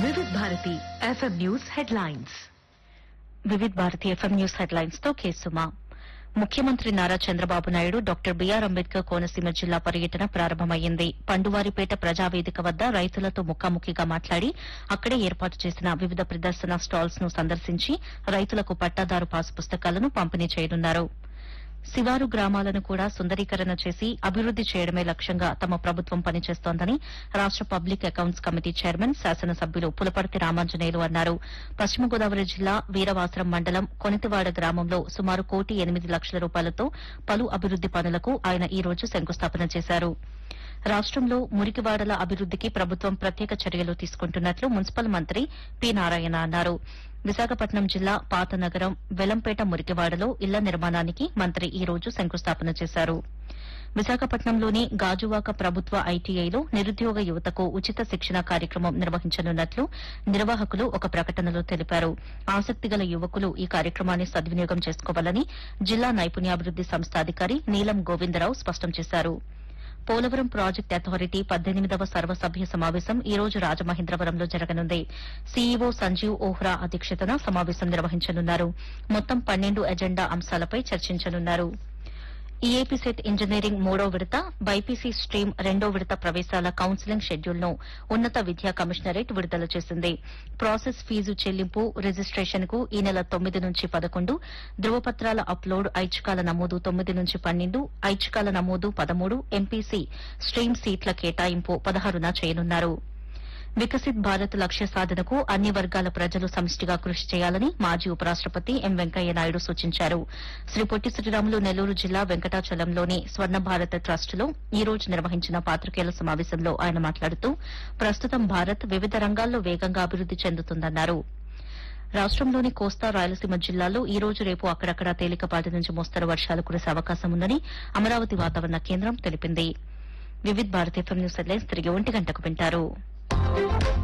వివిధ Bharati FM news headlines Vividh Bharati FM news headlines తో కేసుమా ముఖ్యమంత్రి నారా చంద్రబాబు నాయుడు డాక్టర్ బీఆర్ అంబేద్కర్ కోనసీమ జిల్లా పర్యటన ప్రారంభమైంది పండువారిపేట ప్రజావేదిక వద్ద రైతులతో ముఖాముఖిగా మాట్లాడి అక్కడే ఏర్పాటు చేసిన వివిధ ప్రదర్శన స్టాల్స్ ను సందర్శించి రైతులకు పట్టాదారు పాసు పుస్తకాలను పంపిణీ చేయనున్నారు శివారు గ్రామాలను కూడా సుందరీకరణ చేసి అభివృద్ది చేయడమే లక్ష్యంగా తమ ప్రభుత్వం పనిచేస్తోందని రాష్ట పబ్లిక్ అకౌంట్స్ కమిటీ చైర్మన్ శాసనసభ్యులు పులపర్తి రామాంజనేయులు అన్నారు పశ్చిమ గోదావరి జిల్లా వీరవాసరం మండలం కొనితివాడ గ్రామంలో సుమారు కోటి ఎనిమిది లక్షల రూపాయలతో పలు అభివృద్ది పనులకు ఆయన ఈ రోజు శంకుస్థాపన చేశారు రాష్టంలో మురికివాడల అభివృద్దికి ప్రభుత్వం ప్రత్యేక చర్యలు తీసుకుంటున్నట్లు మున్సిపల్ మంత్రి పి నారాయణ అన్నారు విశాఖపట్నం జిల్లా పాత నగరం వెలంపేట మురికివాడలో ఇళ్ల నిర్మాణానికి మంత్రి ఈ రోజు శంకుస్థాపన చేశారు విశాఖపట్నంలోని గాజువాక ప్రభుత్వ ఐటీఐలో నిరుద్యోగ యువతకు ఉచిత శిక్షణ కార్యక్రమం నిర్వహించనున్నట్లు నిర్వాహకులు ఒక ప్రకటనలో తెలిపారు ఆసక్తిగల యువకులు ఈ కార్యక్రమాన్ని సద్వినియోగం చేసుకోవాలని జిల్లా నైపుణ్యాభివృద్ది సంస్థ అధికారి నీలం గోవిందరావు స్పష్టం చేశారు పోలవరం ప్రాజెక్ట్ అథారిటీ పద్దెనిమిదవ సర్వసభ్య సమావేశం ఈ రోజు రాజమహేంద్రవరంలో జరగనుంది సీఈఓ సంజీవ్ ఓహ్రా అధ్యక్షతన సమావేశం నిర్వహించనున్నారు మొత్తం పన్నెండు ఎజెండా అంశాలపై చర్చించనున్నారు ఈఏపీ సెట్ ఇంజనీరింగ్ మూడో విడత బైపీసీ స్ట్రీమ్ రెండో విడత ప్రవేశాల కౌన్సిలింగ్ షెడ్యూల్ ను ఉన్నత విద్యా కమిషనరేట్ విడుదల చేసింది ప్రాసెస్ ఫీజు చెల్లింపు రిజిస్ట్రేషన్ కు ఈ నెల తొమ్మిది నుంచి పదకొండు ధృవపత్రాల అప్లోడ్ ఐచ్ఛికాల నమోదు తొమ్మిది నుంచి పన్నెండు ఐచ్ఛికాల నమోదు పదమూడు ఎంపీసీ స్ట్రీమ్ సీట్ల కేటాయింపు పదహారున చేయనున్నారు వికసిత్ భారత్ లక్ష్య సాధనకు అన్ని వర్గాల ప్రజలు సమిష్టిగా కృషి చేయాలని మాజీ ఉపరాష్టపతి ఎం వెంకయ్య నాయుడు సూచించారు శ్రీ పొట్టి శ్రీరాములు నెల్లూరు జిల్లా వెంకటాచలంలోని స్వర్ణ భారత్ ట్రస్టులో ఈ రోజు నిర్వహించిన పాత్రికేయుల సమావేశంలో ఆయన మాట్లాడుతూ ప్రస్తుతం భారత్ వివిధ రంగాల్లో వేగంగా అభివృద్ది చెందుతుందన్నారు రాష్టంలోని కోస్తా రాయలసీమ జిల్లాల్లో ఈ రోజు రేపు అక్కడక్కడ తేలికపాటి నుంచి మోస్తరు వర్షాలు కురిసే అవకాశం ఉందని అమరావతి వాతావరణ కేంద్రం తెలిపింది వివిధ్ భారతీయ న్యూస్ హెడ్లైన్స్ తిరిగి ఒంటి గంటకు వింటారు